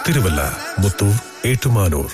തിരുവല്ല മുത്തൂർ ഏറ്റുമാനൂർ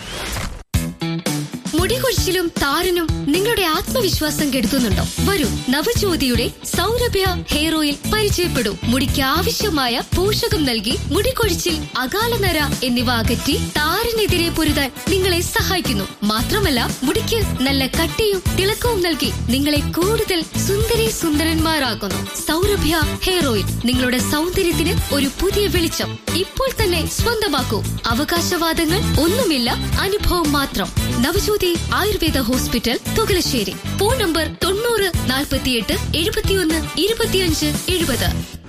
മുടികൊഴിച്ചിലും താരനും നിങ്ങളുടെ ആത്മവിശ്വാസം കെടുത്തുന്നുണ്ടോ വരൂ നവജ്യോതിയുടെ സൗരഭ്യ ഹെയർ ഓയിൽ പരിചയപ്പെടൂ മുടിക്ക് ആവശ്യമായ പോഷകം നൽകി മുടികൊഴിച്ചിൽ അകാലനര എന്നിവ അകറ്റി താരനെതിരെ പൊരുതാൻ നിങ്ങളെ സഹായിക്കുന്നു മാത്രമല്ല മുടിക്ക് നല്ല കട്ടിയും തിളക്കവും നൽകി നിങ്ങളെ കൂടുതൽ സുന്ദരി സുന്ദരന്മാരാക്കുന്നു സൗരഭ്യ ഹെയർ ഓയിൽ നിങ്ങളുടെ സൗന്ദര്യത്തിന് ഒരു പുതിയ വെളിച്ചം ഇപ്പോൾ തന്നെ സ്വന്തമാക്കൂ അവകാശവാദങ്ങൾ ഒന്നുമില്ല അനുഭവം മാത്രം Navajyothi Ayurveda hospital Thukalassery phone number തൊണ്ണൂറ് നാൽപ്പത്തിയെട്ട് എഴുപത്തിയൊന്ന് ഇരുപത്തിയഞ്ച് എഴുപത്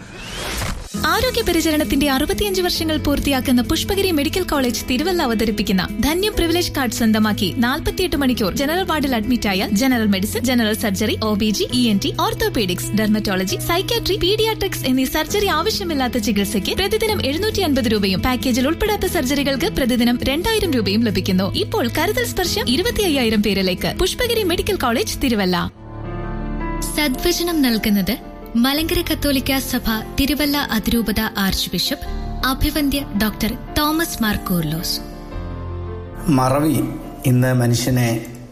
ആരോഗ്യ പരിചരണത്തിന്റെ അറുപത്തിയഞ്ച് വർഷങ്ങൾ പൂർത്തിയാക്കുന്ന പുഷ്പഗിരി മെഡിക്കൽ കോളേജ് തിരുവല്ല അവതരിപ്പിക്കുന്ന ധന്യം പ്രിവിലേജ് കാർഡ് സ്വന്തമാക്കി നാൽപ്പത്തിയെട്ട് മണിക്കൂർ ജനറൽ വാർഡിൽ അഡ്മിറ്റായ general medicine general surgery O B G E N T orthopaedics dermatology psychiatry paediatrics എന്നീ സർജറി ആവശ്യമില്ലാത്ത ചികിത്സയ്ക്ക് പ്രതിദിനം എഴുന്നൂറ്റി അൻപത് രൂപയും പാക്കേജിൽ ഉൾപ്പെടാത്ത സർജറികൾക്ക് പ്രതിദിനം രണ്ടായിരം രൂപയും ലഭിക്കുന്നു ഇപ്പോൾ കരുതൽ സ്പർശം ഇരുപത്തി അയ്യായിരം പേരിലേക്ക് പുഷ്പഗിരി മെഡിക്കൽ കോളേജ് തിരുവല്ല സദ്വചനം നൽകുന്നത് മലങ്കര കത്തോലിക്ക സഭ തിരുവല്ല അതിരൂപത ആർച്ച് ബിഷപ്പ് അഭിവന്ദ്യ ഡോക്ടർ തോമസ് മാർ കൂർലോസ് മറവി ഇന്ന് മനുഷ്യനെ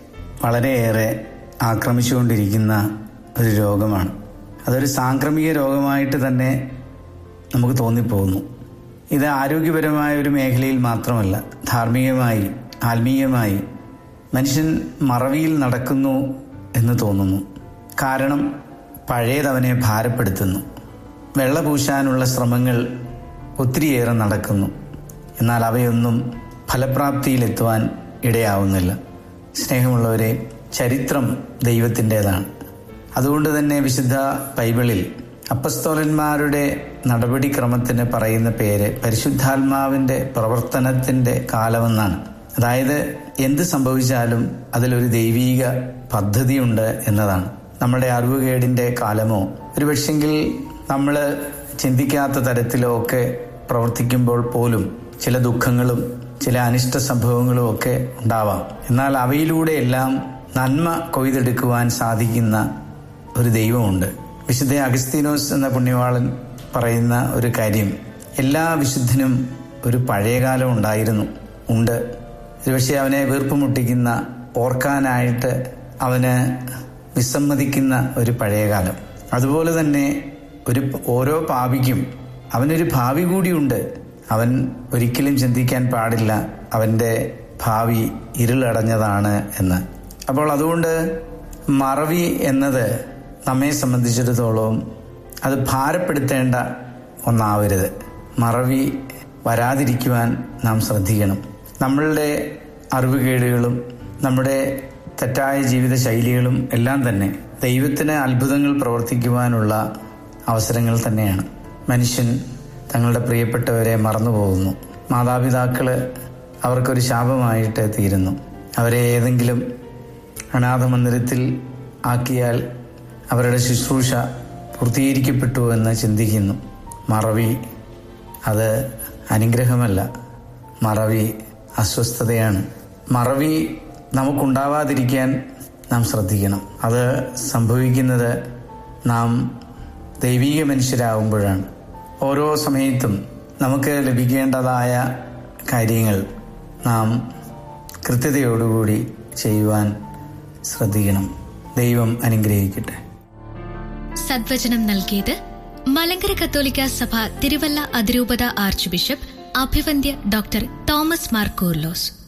വളരെയേറെ ആക്രമിച്ചുകൊണ്ടിരിക്കുന്ന ഒരു രോഗമാണ് അതൊരു സാംക്രമിക രോഗമായിട്ട് തന്നെ നമുക്ക് തോന്നിപ്പോകുന്നു ഇത് ആരോഗ്യപരമായ ഒരു മേഖലയിൽ മാത്രമല്ല ധാർമ്മികമായി ആത്മീയമായി മനുഷ്യൻ മറവിയിൽ നടക്കുന്നു എന്ന് തോന്നുന്നു കാരണം പഴയതവനെ ഭാരപ്പെടുത്തുന്നു വെള്ള പൂശാനുള്ള ശ്രമങ്ങൾ ഒത്തിരിയേറെ നടക്കുന്നു എന്നാൽ അവയൊന്നും ഫലപ്രാപ്തിയിലെത്തുവാൻ ഇടയാവുന്നില്ല സ്നേഹമുള്ളവരെ ചരിത്രം ദൈവത്തിൻ്റെതാണ് അതുകൊണ്ട് തന്നെ വിശുദ്ധ ബൈബിളിൽ അപ്പസ്തോലന്മാരുടെ നടപടിക്രമത്തിന് പറയുന്ന പേര് പരിശുദ്ധാത്മാവിൻ്റെ പ്രവർത്തനത്തിൻ്റെ കാലമെന്നാണ് അതായത് എന്ത് സംഭവിച്ചാലും അതിലൊരു ദൈവീക പദ്ധതിയുണ്ട് എന്നതാണ് നമ്മുടെ അറിവുകേടിൻ്റെ കാലമോ ഒരു പക്ഷെങ്കിൽ നമ്മൾ ചിന്തിക്കാത്ത തരത്തിലോ ഒക്കെ പ്രവർത്തിക്കുമ്പോൾ പോലും ചില ദുഃഖങ്ങളും ചില അനിഷ്ട സംഭവങ്ങളും ഒക്കെ ഉണ്ടാവാം എന്നാൽ അവയിലൂടെയെല്ലാം നന്മ കൊയ്തെടുക്കുവാൻ സാധിക്കുന്ന ഒരു ദൈവമുണ്ട് വിശുദ്ധ അഗസ്തീനോസ് എന്ന പുണ്യവാളൻ പറയുന്ന ഒരു കാര്യം എല്ലാ വിശുദ്ധനും ഒരു പഴയകാലം ഉണ്ടായിരുന്നു ഉണ്ട് ഒരുപക്ഷെ അവനെ വീർപ്പുമുട്ടിക്കുന്ന ഓർക്കാനായിട്ട് അവന് വിസമ്മതിക്കുന്ന ഒരു പഴയകാലം അതുപോലെ തന്നെ ഒരു ഓരോ പാപിക്കും അവനൊരു ഭാവി കൂടിയുണ്ട് അവൻ ഒരിക്കലും ചിന്തിക്കാൻ പാടില്ല അവൻ്റെ ഭാവി ഇരുളടഞ്ഞതാണ് എന്ന് അപ്പോൾ അതുകൊണ്ട് മറവി എന്നത് നമ്മെ സംബന്ധിച്ചിടത്തോളം അത് ഭാരപ്പെടുത്തേണ്ട ഒന്നാവരുത് മറവി വരാതിരിക്കുവാൻ നാം ശ്രദ്ധിക്കണം നമ്മളുടെ അറിവുകേടുകളും നമ്മുടെ തെറ്റായ ജീവിത ശൈലികളും എല്ലാം തന്നെ ദൈവത്തിന് അത്ഭുതങ്ങൾ പ്രവർത്തിക്കുവാനുള്ള അവസരങ്ങൾ തന്നെയാണ് മനുഷ്യൻ തങ്ങളുടെ പ്രിയപ്പെട്ടവരെ മറന്നുപോകുന്നു മാതാപിതാക്കള് അവർക്കൊരു ശാപമായിട്ട് തീരുന്നു അവരെ ഏതെങ്കിലും അനാഥ മന്ദിരത്തിൽ ആക്കിയാൽ അവരുടെ ശുശ്രൂഷ പൂർത്തീകരിക്കപ്പെട്ടു എന്ന് ചിന്തിക്കുന്നു മറവി അത് അനുഗ്രഹമല്ല മറവി അസ്വസ്ഥതയാണ് മറവി നമുക്കുണ്ടാവാതിരിക്കാൻ നാം ശ്രദ്ധിക്കണം അത് സംഭവിക്കുന്നത് നാം ദൈവീക മനുഷ്യരാകുമ്പോഴാണ് ഓരോ സമയത്തും നമുക്ക് ലഭിക്കേണ്ടതായ കാര്യങ്ങൾ നാം കൃത്യതയോടുകൂടി ചെയ്യുവാൻ ശ്രദ്ധിക്കണം ദൈവം അനുഗ്രഹിക്കട്ടെ സദ്വചനം നൽകിയത് മലങ്കര കത്തോലിക്ക സഭ തിരുവല്ല അതിരൂപത ആർച്ച് ബിഷപ്പ് അഭിവന്ദ്യ ഡോക്ടർ തോമസ് മാർ കൂർലോസ്